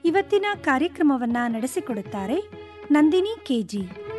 ಇವತ್ತಿನ ಕಾರ್ಯಕ್ರಮವನ್ನ ನಡೆಸಿಕೊಡುತ್ತಾರೆ ನಂದಿನಿ ಕೆಜಿ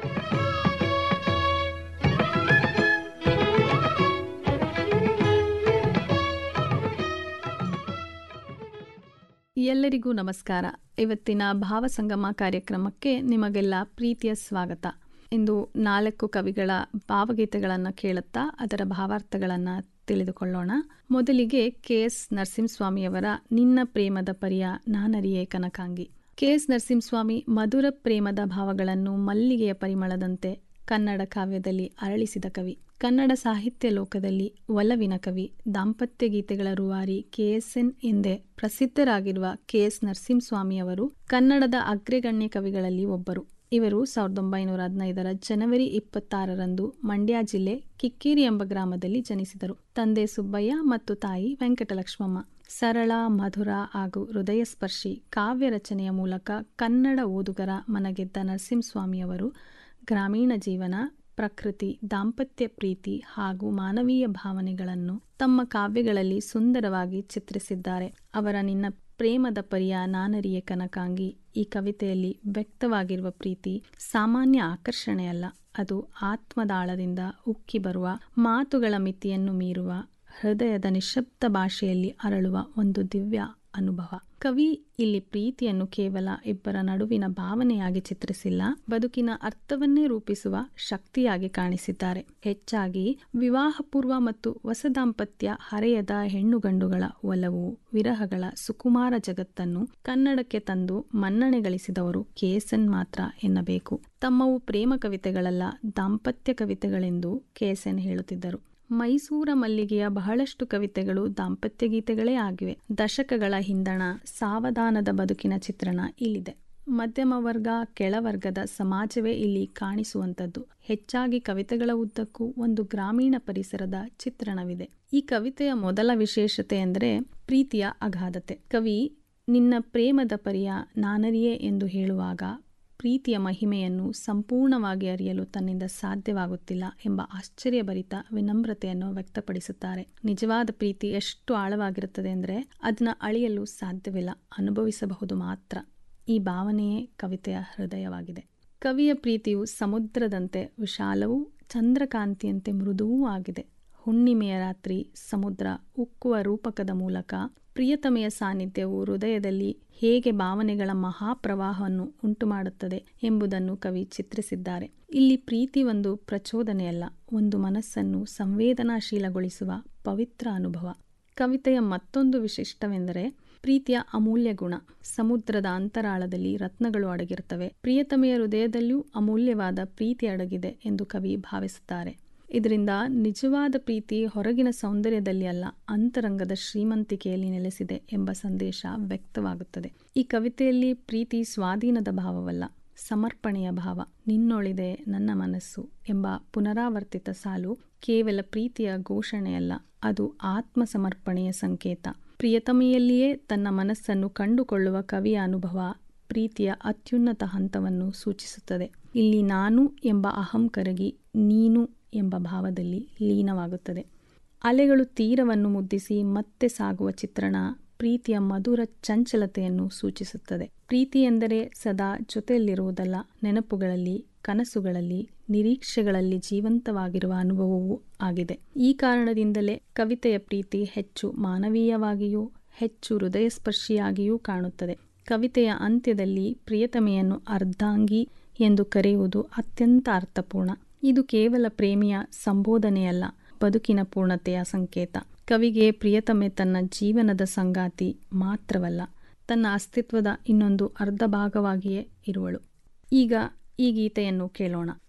ಎಲ್ಲರಿಗೂ ನಮಸ್ಕಾರ ಇವತ್ತಿನ ಭಾವಸಂಗಮ ಕಾರ್ಯಕ್ರಮಕ್ಕೆ ನಿಮಗೆಲ್ಲ ಪ್ರೀತಿಯ ಸ್ವಾಗತ ಇಂದು ನಾಲ್ಕು ಕವಿಗಳ ಭಾವಗೀತೆಗಳನ್ನು ಕೇಳುತ್ತಾ ಅದರ ಭಾವಾರ್ಥಗಳನ್ನು ತಿಳಿದುಕೊಳ್ಳೋಣ ಮೊದಲಿಗೆ ಕೆ ಎಸ್ ನರಸಿಂಹಸ್ವಾಮಿಯವರ ನಿನ್ನ ಪ್ರೇಮದ ಪರಿಯ ನಾನರಿಯೇ ಕನಕಾಂಗಿ ಕೆ ಎಸ್ ನರಸಿಂಹಸ್ವಾಮಿ ಮಧುರ ಪ್ರೇಮದ ಭಾವಗಳನ್ನು ಮಲ್ಲಿಗೆಯ ಪರಿಮಳದಂತೆ ಕನ್ನಡ ಕಾವ್ಯದಲ್ಲಿ ಅರಳಿಸಿದ ಕವಿ ಕನ್ನಡ ಸಾಹಿತ್ಯ ಲೋಕದಲ್ಲಿ ಒಲವಿನ ಕವಿ ದಾಂಪತ್ಯ ಗೀತೆಗಳ ರೂವಾರಿ ಕೆಎಸ್ಎನ್ ಎಂದೇ ಪ್ರಸಿದ್ಧರಾಗಿರುವ ಕೆಎಸ್ ನರಸಿಂಹಸ್ವಾಮಿಯವರು ಕನ್ನಡದ ಅಗ್ರಗಣ್ಯ ಕವಿಗಳಲ್ಲಿ ಒಬ್ಬರು ಇವರು ಸಾವಿರದ ಒಂಬೈನೂರ ಹದಿನೈದರ ಜನವರಿ ಇಪ್ಪತ್ತಾರರಂದು ಮಂಡ್ಯ ಜಿಲ್ಲೆ ಕಿಕ್ಕೇರಿ ಎಂಬ ಗ್ರಾಮದಲ್ಲಿ ಜನಿಸಿದರು ತಂದೆ ಸುಬ್ಬಯ್ಯ ಮತ್ತು ತಾಯಿ ವೆಂಕಟಲಕ್ಷ್ಮಮ್ಮ ಸರಳ ಮಧುರ ಹಾಗೂ ಹೃದಯಸ್ಪರ್ಶಿ ಕಾವ್ಯ ರಚನೆಯ ಮೂಲಕ ಕನ್ನಡ ಓದುಗರ ಮನಗೆದ್ದ ನರಸಿಂಹಸ್ವಾಮಿಯವರು ಗ್ರಾಮೀಣ ಜೀವನ ಪ್ರಕೃತಿ ದಾಂಪತ್ಯ ಪ್ರೀತಿ ಹಾಗೂ ಮಾನವೀಯ ಭಾವನೆಗಳನ್ನು ತಮ್ಮ ಕಾವ್ಯಗಳಲ್ಲಿ ಸುಂದರವಾಗಿ ಚಿತ್ರಿಸಿದ್ದಾರೆ ಅವರ ನಿನ್ನ ಪ್ರೇಮದ ಪರಿಯ ನಾನರಿಯ ಕನಕಾಂಗಿ ಈ ಕವಿತೆಯಲ್ಲಿ ವ್ಯಕ್ತವಾಗಿರುವ ಪ್ರೀತಿ ಸಾಮಾನ್ಯ ಆಕರ್ಷಣೆಯಲ್ಲ ಅದು ಆತ್ಮದಾಳದಿಂದ ಉಕ್ಕಿ ಬರುವ ಮಾತುಗಳ ಮಿತಿಯನ್ನು ಮೀರುವ ಹೃದಯದ ನಿಶಬ್ದ ಭಾಷೆಯಲ್ಲಿ ಅರಳುವ ಒಂದು ದಿವ್ಯ ಅನುಭವ ಕವಿ ಇಲ್ಲಿ ಪ್ರೀತಿಯನ್ನು ಕೇವಲ ಇಬ್ಬರ ನಡುವಿನ ಭಾವನೆಯಾಗಿ ಚಿತ್ರಿಸಿಲ್ಲ ಬದುಕಿನ ಅರ್ಥವನ್ನೇ ರೂಪಿಸುವ ಶಕ್ತಿಯಾಗಿ ಕಾಣಿಸಿದ್ದಾರೆ ಹೆಚ್ಚಾಗಿ ವಿವಾಹಪೂರ್ವ ಮತ್ತು ಹೊಸ ದಾಂಪತ್ಯ ಹರೆಯದ ಹೆಣ್ಣುಗಂಡುಗಳ ಒಲವು ವಿರಹಗಳ ಸುಕುಮಾರ ಜಗತ್ತನ್ನು ಕನ್ನಡಕ್ಕೆ ತಂದು ಮನ್ನಣೆ ಗಳಿಸಿದವರು ಕೆಎಸ್ಎನ್ ಮಾತ್ರ ಎನ್ನಬೇಕು ತಮ್ಮವು ಪ್ರೇಮ ಕವಿತೆಗಳಲ್ಲ ದಾಂಪತ್ಯ ಕವಿತೆಗಳೆಂದು ಕೆಎಸ್ಎನ್ ಹೇಳುತ್ತಿದ್ದರು ಮೈಸೂರ ಮಲ್ಲಿಗೆಯ ಬಹಳಷ್ಟು ಕವಿತೆಗಳು ದಾಂಪತ್ಯ ಗೀತೆಗಳೇ ಆಗಿವೆ ದಶಕಗಳ ಹಿಂದಣ ಸಾವಧಾನದ ಬದುಕಿನ ಚಿತ್ರಣ ಇಲ್ಲಿದೆ ಮಧ್ಯಮ ವರ್ಗ ಕೆಳವರ್ಗದ ಸಮಾಜವೇ ಇಲ್ಲಿ ಕಾಣಿಸುವಂಥದ್ದು ಹೆಚ್ಚಾಗಿ ಕವಿತೆಗಳ ಉದ್ದಕ್ಕೂ ಒಂದು ಗ್ರಾಮೀಣ ಪರಿಸರದ ಚಿತ್ರಣವಿದೆ ಈ ಕವಿತೆಯ ಮೊದಲ ವಿಶೇಷತೆ ಎಂದರೆ ಪ್ರೀತಿಯ ಅಗಾಧತೆ ಕವಿ ನಿನ್ನ ಪ್ರೇಮದ ಪರಿಯ ನಾನರಿಯೇ ಎಂದು ಹೇಳುವಾಗ ಪ್ರೀತಿಯ ಮಹಿಮೆಯನ್ನು ಸಂಪೂರ್ಣವಾಗಿ ಅರಿಯಲು ತನ್ನಿಂದ ಸಾಧ್ಯವಾಗುತ್ತಿಲ್ಲ ಎಂಬ ಆಶ್ಚರ್ಯಭರಿತ ವಿನಮ್ರತೆಯನ್ನು ವ್ಯಕ್ತಪಡಿಸುತ್ತಾರೆ ನಿಜವಾದ ಪ್ರೀತಿ ಎಷ್ಟು ಆಳವಾಗಿರುತ್ತದೆ ಅಂದರೆ ಅದನ್ನ ಅಳಿಯಲು ಸಾಧ್ಯವಿಲ್ಲ ಅನುಭವಿಸಬಹುದು ಮಾತ್ರ ಈ ಭಾವನೆಯೇ ಕವಿತೆಯ ಹೃದಯವಾಗಿದೆ ಕವಿಯ ಪ್ರೀತಿಯು ಸಮುದ್ರದಂತೆ ವಿಶಾಲವೂ ಚಂದ್ರಕಾಂತಿಯಂತೆ ಮೃದುವೂ ಆಗಿದೆ ಹುಣ್ಣಿಮೆಯ ರಾತ್ರಿ ಸಮುದ್ರ ಉಕ್ಕುವ ರೂಪಕದ ಮೂಲಕ ಪ್ರಿಯತಮೆಯ ಸಾನ್ನಿಧ್ಯವು ಹೃದಯದಲ್ಲಿ ಹೇಗೆ ಭಾವನೆಗಳ ಮಹಾಪ್ರವಾಹವನ್ನು ಉಂಟುಮಾಡುತ್ತದೆ ಎಂಬುದನ್ನು ಕವಿ ಚಿತ್ರಿಸಿದ್ದಾರೆ ಇಲ್ಲಿ ಪ್ರೀತಿ ಒಂದು ಪ್ರಚೋದನೆಯಲ್ಲ ಒಂದು ಮನಸ್ಸನ್ನು ಸಂವೇದನಾಶೀಲಗೊಳಿಸುವ ಪವಿತ್ರ ಅನುಭವ ಕವಿತೆಯ ಮತ್ತೊಂದು ವಿಶಿಷ್ಟವೆಂದರೆ ಪ್ರೀತಿಯ ಅಮೂಲ್ಯ ಗುಣ ಸಮುದ್ರದ ಅಂತರಾಳದಲ್ಲಿ ರತ್ನಗಳು ಅಡಗಿರುತ್ತವೆ ಪ್ರಿಯತಮೆಯ ಹೃದಯದಲ್ಲಿಯೂ ಅಮೂಲ್ಯವಾದ ಪ್ರೀತಿ ಅಡಗಿದೆ ಎಂದು ಕವಿ ಭಾವಿಸುತ್ತಾರೆ ಇದರಿಂದ ನಿಜವಾದ ಪ್ರೀತಿ ಹೊರಗಿನ ಸೌಂದರ್ಯದಲ್ಲಿ ಅಲ್ಲ ಅಂತರಂಗದ ಶ್ರೀಮಂತಿಕೆಯಲ್ಲಿ ನೆಲೆಸಿದೆ ಎಂಬ ಸಂದೇಶ ವ್ಯಕ್ತವಾಗುತ್ತದೆ ಈ ಕವಿತೆಯಲ್ಲಿ ಪ್ರೀತಿ ಸ್ವಾಧೀನದ ಭಾವವಲ್ಲ ಸಮರ್ಪಣೆಯ ಭಾವ ನಿನ್ನೊಳಿದೆ ನನ್ನ ಮನಸ್ಸು ಎಂಬ ಪುನರಾವರ್ತಿತ ಸಾಲು ಕೇವಲ ಪ್ರೀತಿಯ ಘೋಷಣೆಯಲ್ಲ ಅದು ಆತ್ಮ ಸಮರ್ಪಣೆಯ ಸಂಕೇತ ಪ್ರಿಯತಮೆಯಲ್ಲಿಯೇ ತನ್ನ ಮನಸ್ಸನ್ನು ಕಂಡುಕೊಳ್ಳುವ ಕವಿಯ ಅನುಭವ ಪ್ರೀತಿಯ ಅತ್ಯುನ್ನತ ಹಂತವನ್ನು ಸೂಚಿಸುತ್ತದೆ ಇಲ್ಲಿ ನಾನು ಎಂಬ ಅಹಂ ಕರಗಿ ನೀನು ಎಂಬ ಭಾವದಲ್ಲಿ ಲೀನವಾಗುತ್ತದೆ ಅಲೆಗಳು ತೀರವನ್ನು ಮುದ್ದಿಸಿ ಮತ್ತೆ ಸಾಗುವ ಚಿತ್ರಣ ಪ್ರೀತಿಯ ಮಧುರ ಚಂಚಲತೆಯನ್ನು ಸೂಚಿಸುತ್ತದೆ ಪ್ರೀತಿ ಎಂದರೆ ಸದಾ ಜೊತೆಯಲ್ಲಿರುವುದಲ್ಲ ನೆನಪುಗಳಲ್ಲಿ ಕನಸುಗಳಲ್ಲಿ ನಿರೀಕ್ಷೆಗಳಲ್ಲಿ ಜೀವಂತವಾಗಿರುವ ಅನುಭವವೂ ಆಗಿದೆ ಈ ಕಾರಣದಿಂದಲೇ ಕವಿತೆಯ ಪ್ರೀತಿ ಹೆಚ್ಚು ಮಾನವೀಯವಾಗಿಯೂ ಹೆಚ್ಚು ಹೃದಯಸ್ಪರ್ಶಿಯಾಗಿಯೂ ಕಾಣುತ್ತದೆ ಕವಿತೆಯ ಅಂತ್ಯದಲ್ಲಿ ಪ್ರಿಯತಮೆಯನ್ನು ಅರ್ಧಾಂಗಿ ಎಂದು ಕರೆಯುವುದು ಅತ್ಯಂತ ಅರ್ಥಪೂರ್ಣ ಇದು ಕೇವಲ ಪ್ರೇಮಿಯ ಸಂಬೋಧನೆಯಲ್ಲ ಬದುಕಿನ ಪೂರ್ಣತೆಯ ಸಂಕೇತ ಕವಿಗೆ ಪ್ರಿಯತಮೆ ತನ್ನ ಜೀವನದ ಸಂಗಾತಿ ಮಾತ್ರವಲ್ಲ ತನ್ನ ಅಸ್ತಿತ್ವದ ಇನ್ನೊಂದು ಅರ್ಧ ಭಾಗವಾಗಿಯೇ ಇರುವಳು ಈಗ ಈ ಗೀತೆಯನ್ನು ಕೇಳೋಣ